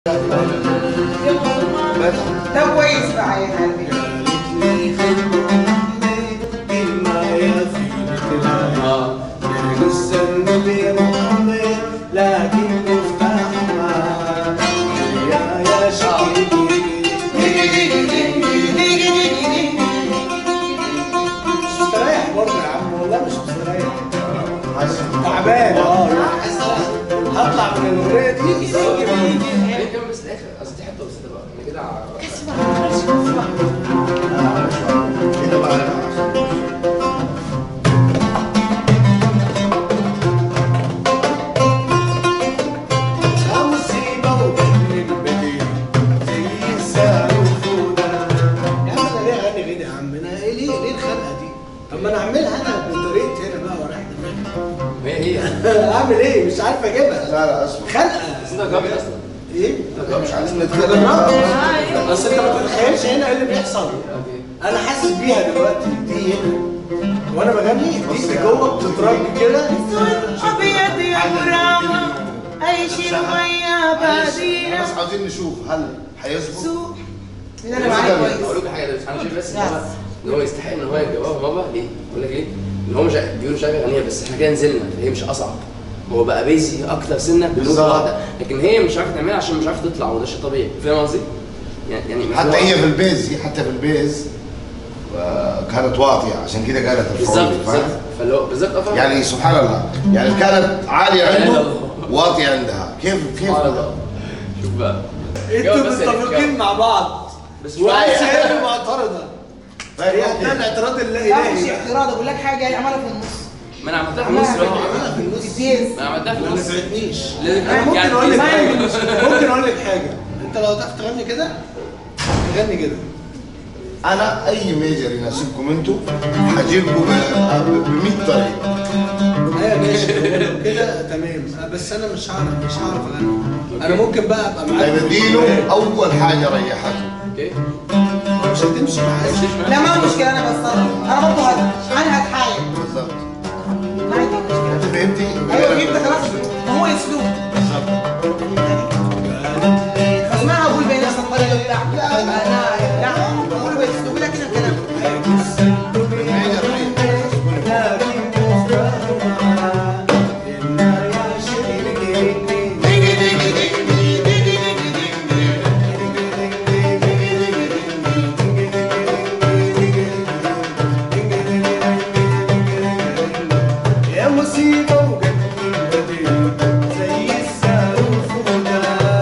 ده كويس بقى يا قلبي لكن مفتاحها يا يا مش مستريح برضه يا عم والله مش مستريح تعبان اه هطلع من الاغنيه دي ليه كمان بس الاخر اصل دي حته بسيطه بقى انا كده ع- كده بقى مصيبه وبين البديل زي السالوفونا يا عم انا ليه اغني كده يا عم انا ايه ليه ليه الخنقه دي؟ طب ما انا اعملها انا بطريقتي هنا بقى ورايح دماغي هي هي اعمل ايه مش عارف اجيبها لا لا اسمع خنقه بس انت جامد اصلا ايه؟ مش عايزين انا نتكلم جربت اصل انت ما تتخيلش هنا ايه اللي بيحصل اوكي انا حاسس بيها دلوقتي دي هنا وانا بغني دي اللي جوه بتترج كده ابيض يا مراما اي شيء ويا بعدينا بس عاوزين نشوف هل هيظبط سوق ان انا معاك اقول كويس لكم حاجه بس انا شايف بس ان هو ان هو يستحق ان هو يتجوزها بابا ليه؟ بقول لك ايه؟ ان هو مش ع- بيقولوا مش عارف يغنيها بس احنا كده نزلنا فهي مش اصعب هو بقى بيزي اكتر سنه بالنسبه بالظبط. واحده لكن هي مش عارفه تعملها عشان مش عارفه تطلع وده شيء طبيعي فاهم قصدي؟ يعني يعني حتى مثلا- هي في البيز هي حتى في البيز آه، كانت واطيه عشان كده قالت بالظبط الفاضي بالظبط فاهم؟ فاللي هو بالظبط اه فاهم؟ يعني سبحان الله يعني كانت عاليه لا عنده الله. واطيه عندها كيف كيف سبحان الله. شوف بقى انتوا جاوب بس يا متفقين رجالة. مع بعض بس وعايز شويه هي اللي معترضه فهي ده الاعتراض لا مش الالهي اعتراض اقول لك حاجه عملها في النص ما انا عملتها في النص عملها بقى. عملها في النص بتيز ما انا عملتها في ما النص نفعتنيش لازم انا ممكن يعني اقول لك إيه؟ حاجه ممكن اقول لك حاجه انت لو تعرف تغني كده غني كده انا اي ميجر يناسبكم انتوا هجيبكم ب 100 طريقه ايوه ماشي لو كده تمام بس انا مش هعرف مش هعرف اغني انا ممكن بقى ابقى معاك اديله اول حاجه ريحته اوكي مش هتمشي معايا لا ما مشكله انا بصرف انا برضه هت- انا هتحايل بالظبط ما عندي مشكله انت فهمتي؟ ايوه جبت خلاص ما هو اسلوب اسمعها اقول بين الصفارة لا لا لا لا اقول باسلوب لكن الكلام الميجر ريح. يا مصيبة وجت زي السالوفونا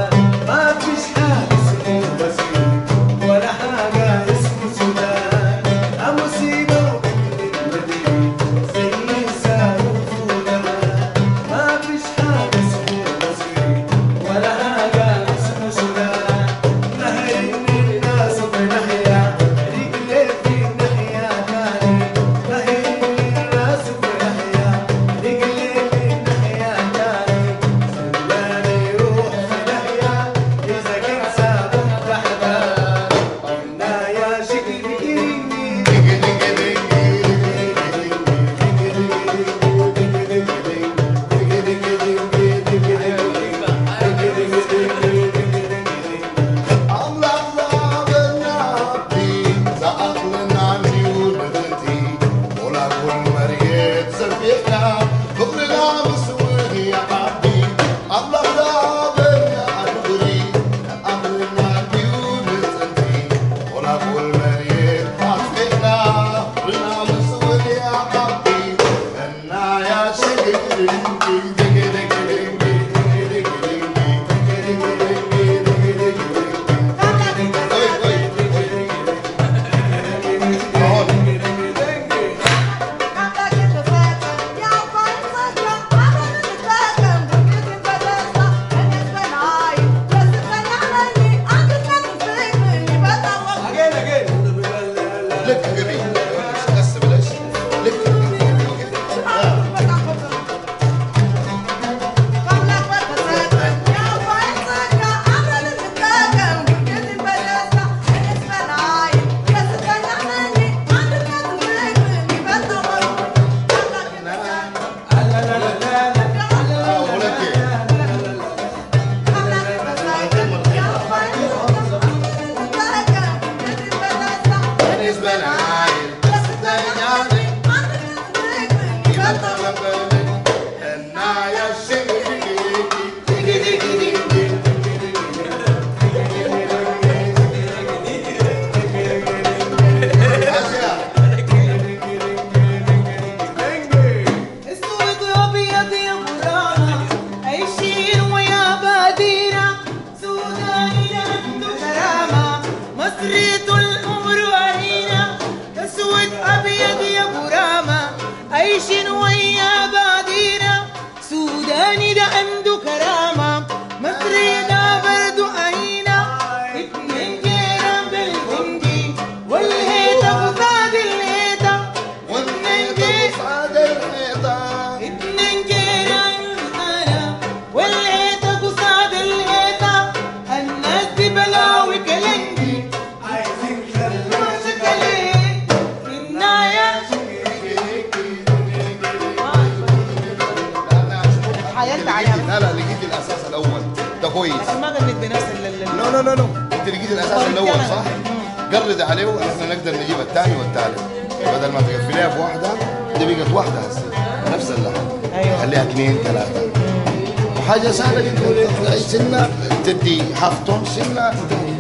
غنيت بنفس ال- ال- ال- نو نو نو نو انت لقيت الاساس الاول صح؟ قرد عليه واحنا نقدر نجيب الثاني والثالث بدل ما تقفليها في واحده دي بقت واحده هسه نفس اللحن أيوة. خليها اثنين ثلاثه وحاجه سهله جدا أي سنه تدي هاف تون سنه تدي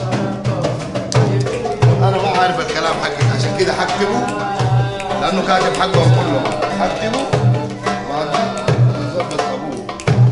انا ما عارف الكلام حقك عشان كده حكتبه لانه كاتب حقهم كلهم حكتبه ما ظبط ابوه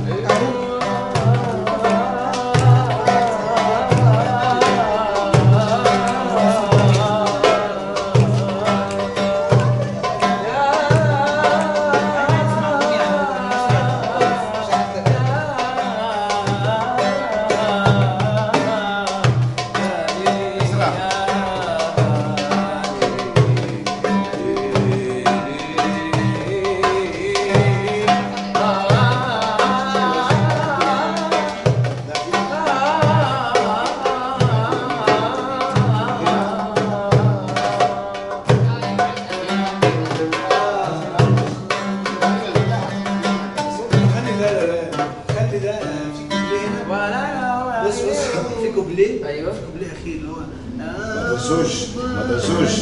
خلي ده خلي ده في كوبليه هنا. بص بص في كوبليه ايوه في كوبليه اخير اللي هو ما تنسوش ما تنسوش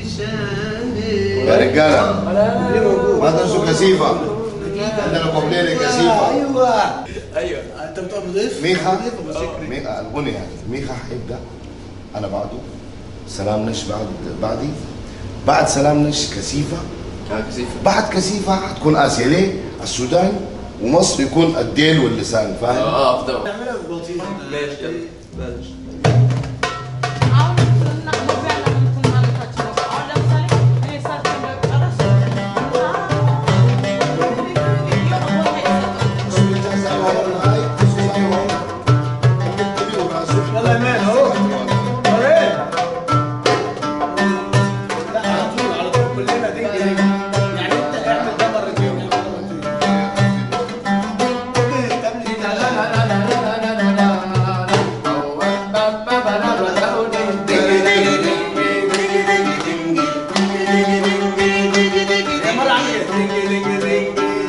يا رجاله كوبليه موجود ما تنسوا كثيفه عندنا قبلين كثيفه ايوه ايوه انت بتبقى مضيف ميخا مضيف أبو ذكري. ميخا الغنى يعني ميخا حيبدا انا بعده سلام نش بعد بعدي بعد سلام نش كثيفه اه كثيف بعد كثيفه حتكون اسيا ليه؟ السودان ومصر يكون الديل واللسان فاهم؟ اه افضل نعملها بالبطيء ماشي يلا بلاش يلا يا مان اهو ورينا لا على طول على طول كلنا دي يعني انت اعمل ده مرتين ممكن قبل دي لا لا لا يا مرة عامل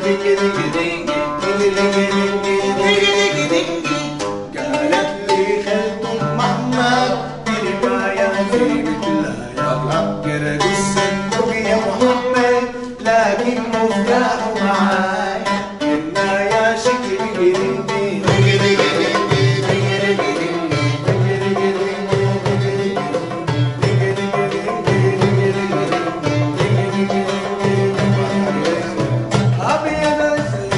قالت لي خالته محمد بالرواية في مثلها قرد الصندوق يا محمد لكن مفتاحه معاي إنا يا شكري أبيض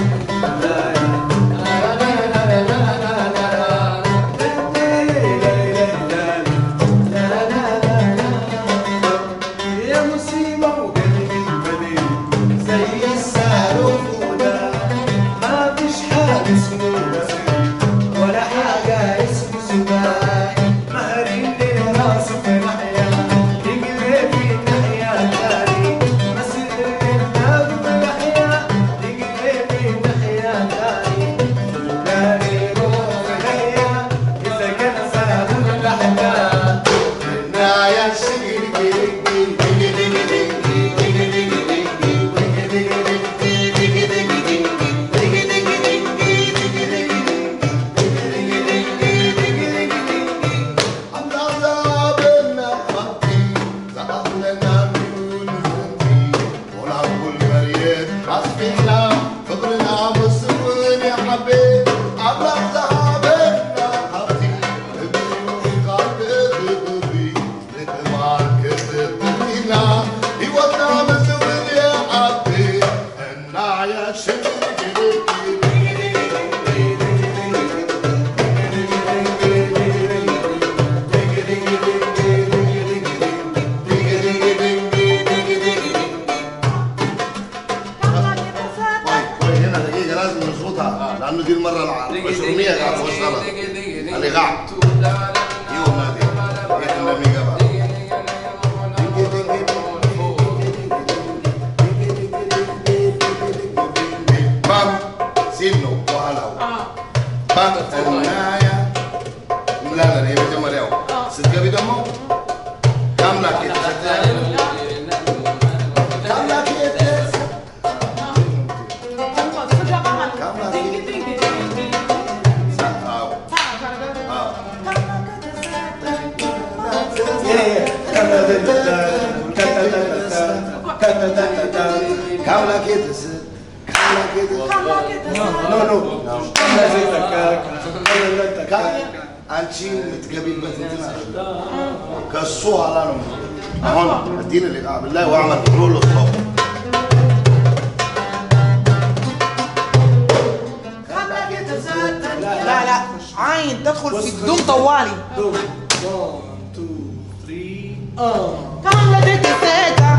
يا مصيبة وقلبي البليل زي السهر وفودا ما فيش حاجة اسمه نصيب ولا حاجة اسمه سباق مهرين لراسه في ناحية يجري في ناحية تاني مسير النار بناحية يجري في ناحية تاني سوداني روح في ناحية إذا كان سهر الأحلام يا طيب هنا دقيقة لازم نظبطها لأنه دي المرة العشرمية قاعد وصلها الإيقاع ايوه نادي دقيقة النميقة بقى بام سينو وهلاو بام النايا لا لا هي بتم اليوم صدق بيدمو كم لك كم لك كم لك كاملة كده ست كاملة كده نو نو انشي متقابل بتنتنا كسوها لنا اهون ادينا اللي بالله واعمل رول الصوت لا لا عين تدخل في بدون طوالي دو 1 2 3 اه كاملة تكسيكا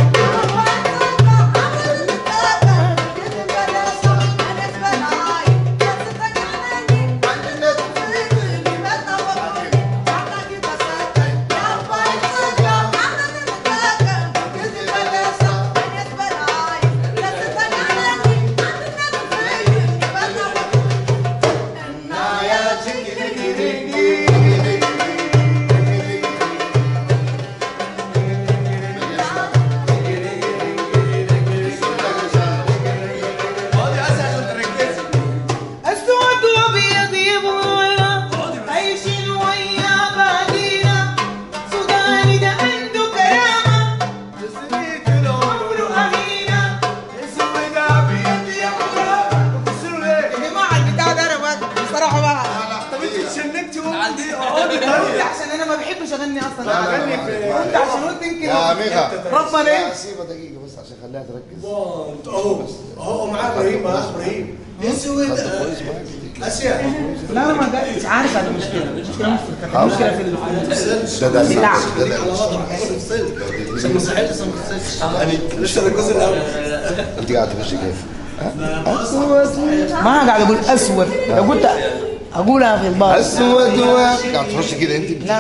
اسود وابيض يبغى عايشين ويا بعدينا سوداني ده عنده كرامه عمره امينه يا جماعه البتاع ده انا بقى بصراحه بقى قلت عشان انا ما بحبش اغني اصلا قلت عشان قلت يمكن يا ميخا ربنا لا، ايه سيبها دقيقة بس عشان خليها تركز اهو اهو معاه ابراهيم معاه ابراهيم اسود اسيا لا انا ما قال- مش عارف هذه المشكله المشكله مش في الكتاب المشكله في ال- ده ده لا. ده ده على وضعك عشان ما صحيت لسه ما خسرتش لسه الجزء الاول انت قاعد تخشي كيف؟ ما انا قاعد اقول اسود لو قلت اقولها في الباص اسود و- قاعد تخشي كده انت لا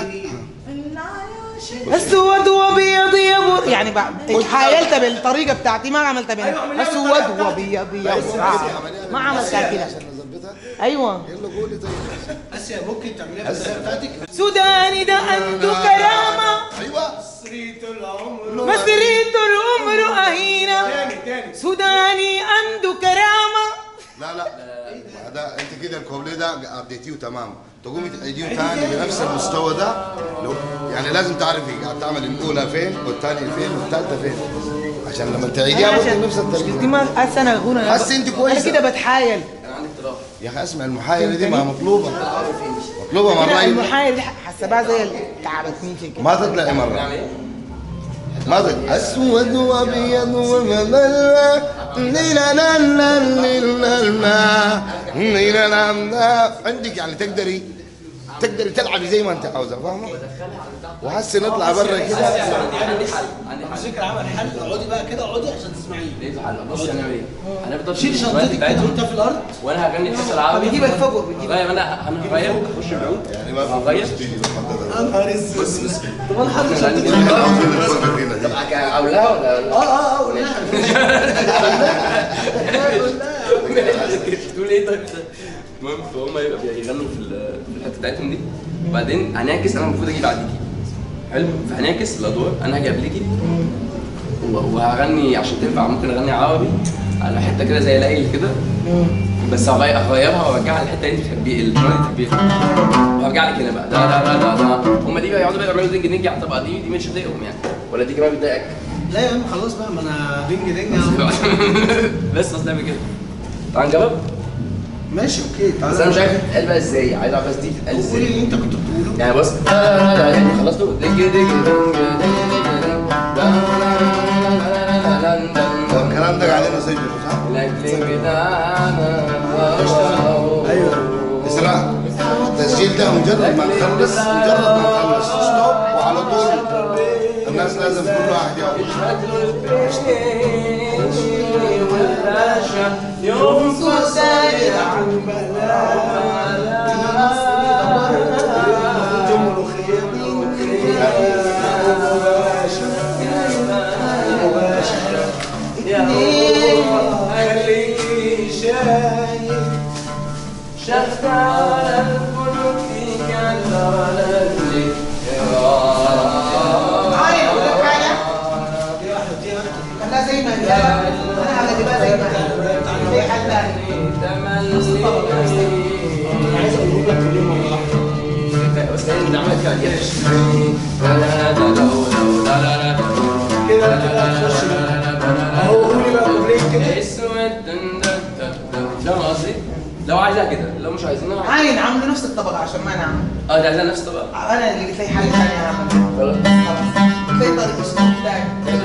اسود وابيض يبر يعني بقى حايلت بالطريقه بتاعتي ما عملتها بين اسود وابيض يبر ما عملتها كده عشان نظبطها ايوه يلا قولي طيب اسيا ممكن تعمليها بالزي بتاعتك سوداني ده عنده كرامه ايوه سريت العمر مسريت العمر اهينه تاني تاني سوداني عنده كرامه لا لا ده انت كده الكوبليه ده اديتيه تمام تقومي تعيديه تاني بنفس المستوى ده لو يعني لازم تعرفي قاعد تعمل الاولى فين والثانيه فين والثالثه فين عشان لما تعيديها برضه بنفس دي الطريقه ما هسه انا اقول انا هسه انت كويسة. انا كده بتحايل انا عندي اختلاف يا اخي اسمع المحايله دي ما مطلوبه مطلوبه كده مره المحايل دي حسبها زي التعبتني كده ما تطلعي مره نعمل ايه؟ ما تطلع اسود وابيض ومبلى ليلا لا لا ليلا لا ليلا لا لا عندك يعني تقدري تقدري تلعبي زي ما انت عاوزه فاهمه؟ وهسه نطلع برا كده عندي عندي حل عندي حل فكرة عمل حل اقعدي بقى كده اقعدي عشان تسمعيه لقيت حل بص هنعمل ايه؟ هنفضل شيلي الأغنية شنطتك بتاعتهم وانت في الارض وانا هغني الحته العربي بيجيبك فوق بيجيبك طيب انا انا هغير اخش بعود يعني ما هغير يا نهار اسود بص بص طب انا حاطط شنطتي طب عاوزين نتفرج فينا دي. اقول لها ولا اه اه اه قولها تقول ايه طيب المهم فهم يبقى بيغنوا في ال- في الحته بتاعتهم دي وبعدين هنعكس انا المفروض اجي بعديكي حلو فهنعكس الادوار انا هاجي قبليكي و- وهغني عشان تنفع ممكن اغني عربي على حته كده زي ليل كده بس هغير هغيرها وارجعها للحته اللي انت بتحبيها اللي انت بتحبيها وارجع لك هنا بقى ده ده ده ده ده هم دي بقى يقعدوا بقى يعملوا دنج دنج على الطبقه دي دي مش هتضايقهم يعني ولا دي كمان بتضايقك لا يا عم خلاص بقى ما انا دنج دنج أهو. بس بس نعمل كده تعال نجرب ماشي اوكي تعالى بس انا مش عارف تتقال بقى ازاي عايز اعرف بس دي تتقال قولي ازاي اللي انت كنت بتقوله يعني بص لا لا لا يعني خلصتوا دنج دنج دنج دنج دنج طب الكلام ده قاعدين نسجله صح؟ ايوه اسراء التسجيل ده مجرد ما نخلص مجرد ما نخلص ستوب وعلى طول الناس لازم كل واحد يقعد يوم ساير عن خليني شايف شفت على الفلك كالغلل عايز اقول لك حاجه خليها زي ما هي انا هجيبها زي ما هي زي حد تاني عايز اقول لك كلهم مع بعض بس لازم نعمل كده لا لا لا لا لا عايزينها عاين عامله نفس الطبقه عشان ما نعمل اه دي عايزينها نفس الطبقه انا اللي قلت لي حاجه ثانيه هعملها خلاص خلاص قلت لي طريق اسلوب تاني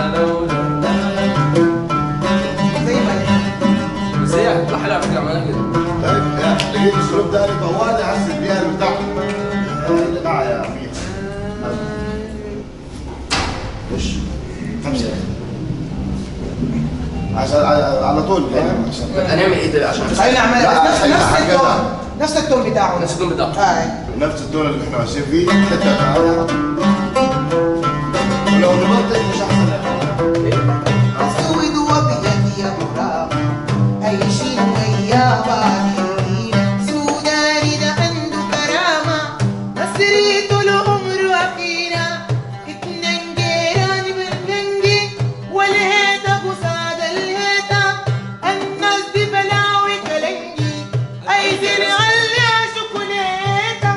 زي ما نحن بس هي هتطلع حلوه على فكره عملها كده طيب يا لقيت اسلوب ده طوالي حسيت بيها البتاع اللي معايا فيها وش خمسة عشان على على طول فاهم عشان هنعمل ايه طيب عشان بس خلينا نعملها لا، نفس خلينا نفس حاجة التون ده. نفس التون بتاعه نفس التون بتاعه. آه. نفس الدور اللي احنا ماشيين فيه حتى تعالى ولو نبطل مش احسن اسود وابيض يا غراب اي شيء ويا بعدين سوداني ده عنده كرامه مسري طول عمره اخينا اتنين جيران بالبنجي والهيدا قصاد الهيدا الناس دي بلاوي كلنجي عايزين عليها شوكولاته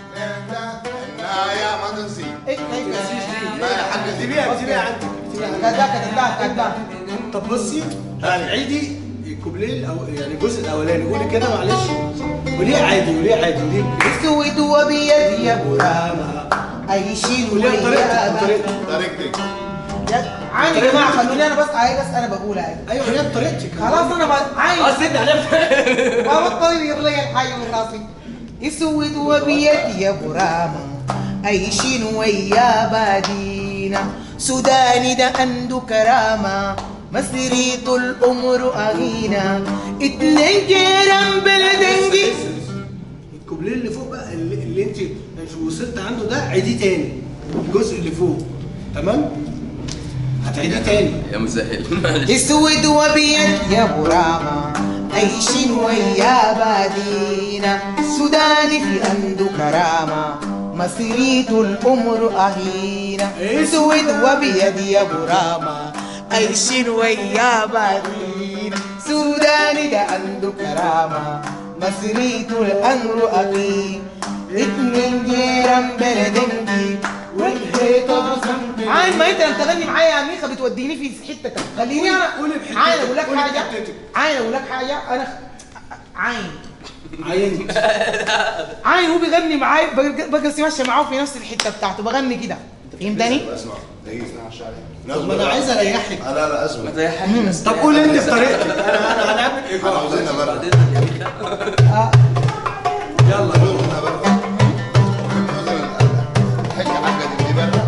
لا يا ما تنسي ايه كيف ما حق اكتبيها اكتبيها عندك اكتبيها عندك. كذا كذا كذا طب بصي عيدي الكوبليه او يعني الجزء الاولاني قولي كده معلش وليه عادي وليه عادي وليه اسود وابيض يا غراب ما اي شيء وليه ويا بطريقتك بعدين بطريقتك طريقتك عادي يا جماعه خلوني انا بس عايز بس انا بقول عادي ايوه هي بطريقتك خلاص انا بقى اه عايز سيبني هنعمل ما بطل يغلي الحي من راسي اسود وابيض يا غرامه عايشين ويا بادينا سوداني ده عنده كرامه مصري طول عمره اغينا اتنين جيران بلدنجي الكوبليه اللي فوق بقى اللي, اللي انت وصلت عنده ده عيديه تاني الجزء اللي فوق تمام هتعيديه تاني يا مسهل معلش اسود وابيض يا غرامة عايشين ويا بادينا سوداني في عنده كرامة مصري طول عمره أهينا اسود وابيض يا غرامة عايشين ويا بادينا سوداني ده عنده كرامة مصري طول عمره أهينا اتنين جيران بلدنجي والحيطة بصمت عاين ما انت لما تغني معايا يا ميخا بتوديني في حته تانية. خليني انا قولي بحتتك، عاين اقول لك قولي حاجه بحتتك. عاين اقول لك حاجه انا عاين عيني عاين هو بيغني معايا بق- بقى ماشيه معاه في نفس الحته بتاعته بغني كده فهمتني؟ اسمع دقيقة طب ما انا عايز اريحك لا لا اسمع ما تريحني بس طب قول انت بطريقتك انا انا هنعمل احنا ايقاع عاوزينها برا بعدين يا ميخا آه. يلا عاوزينها برا الحكة حقت اللي برا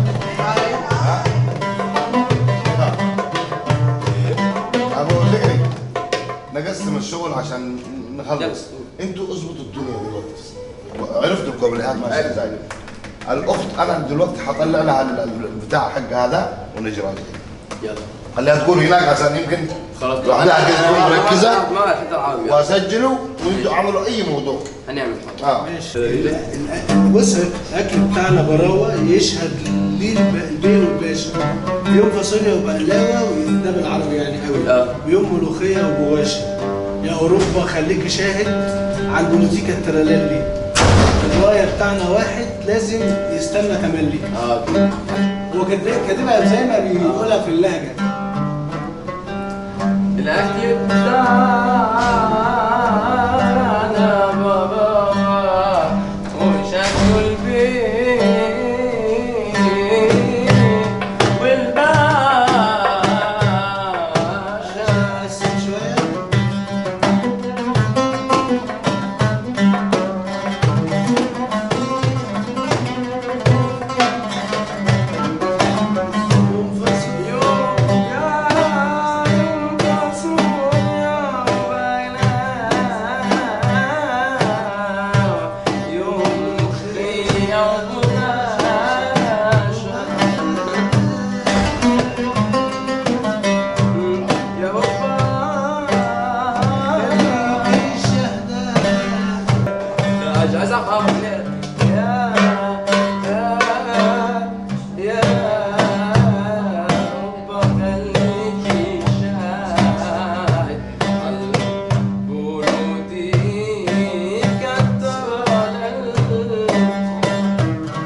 ابو فكري نقسم الشغل عشان نخلص يس. انتوا اظبطوا الدنيا دلوقتي عرفتوا الكوبليهات ماشيه ازاي الاخت انا دلوقتي حطلع لها البتاع حق هذا ونجرى يلا خليها تكون هناك عشان يمكن خلاص لوحدها كده تكون مركزه ما الحته العربي واسجلوا وانتوا عملوا اي موضوع هنعمل حاضر اه ماشي ال- ال- بص الاكل بتاعنا براوه يشهد ليه الب- البيه والباشا يوم فاصوليا وبقلاوه وده بالعربي يعني قوي آه. ويوم ملوخيه وبواشة يا اوروبا خليك شاهد على البوليتيكا التراليلي الرايه بتاعنا واحد لازم يستنى تملي اه هو كاتب- كاتبها زي ما بيقولها في اللهجه الاكل بتاعنا بابا وشكله البيت والباشا بس شويه يوم فاصوليا عايز اعرف يا يا رب خليكي شاهد البرودي كتر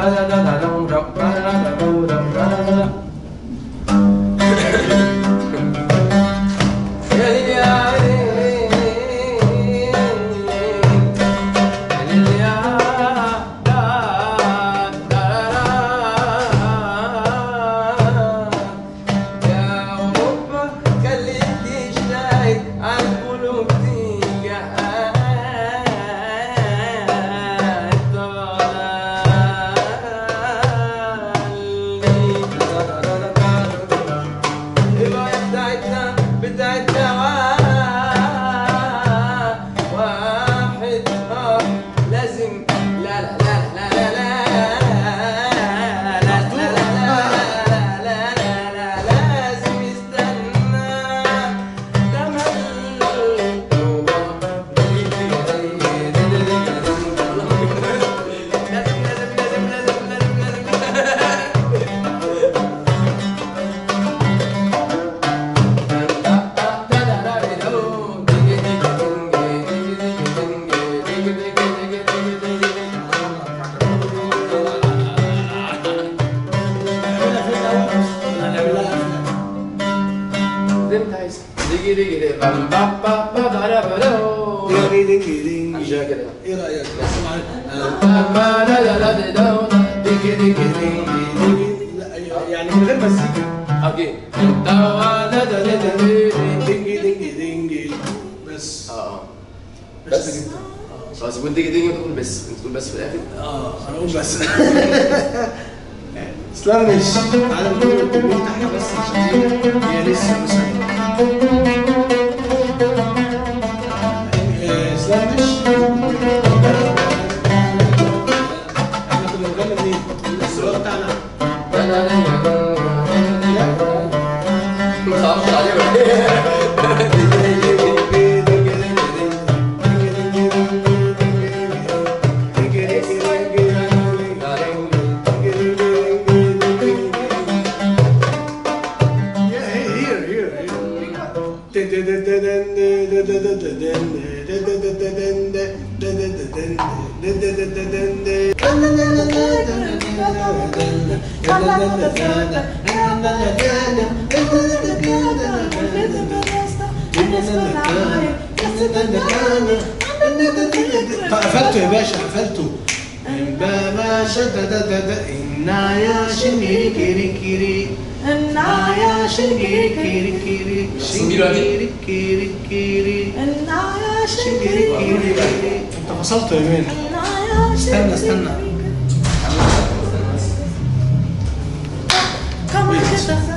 بتاعتنا بتاعتنا واحد اه لازم لا لا لا لا لا لا لا لا لا لا لا لازم يستنى لازم لازم لازم لازم لازم لازم نعملها في الاول ولا نعملها في كده ايه رايك؟ لا يعني من غير مزيكا اوكي دينجي دينجي دينجي بس اه اه بس بس. جدا خلاص يقول تيجي تيجي تقول بس انت تقول بس في الاخر اه انا اقول بس اسلام مش تعالى نقول الكلمتين تحت بس عشان هي هي لسه مش آه، اسلام مش احنا كنا بنغني منين؟ السؤال بتاعنا ما تعرفش عليه ولا ايه؟ قفلته يا باشا قفلته بابا شدددد إنا يا شنيري كيري كيري إنا يا شنيري كيري كيري شنيري كيري كيري شنيري كيري كيري انت فصلت يا مان استنى استنى Come on, get the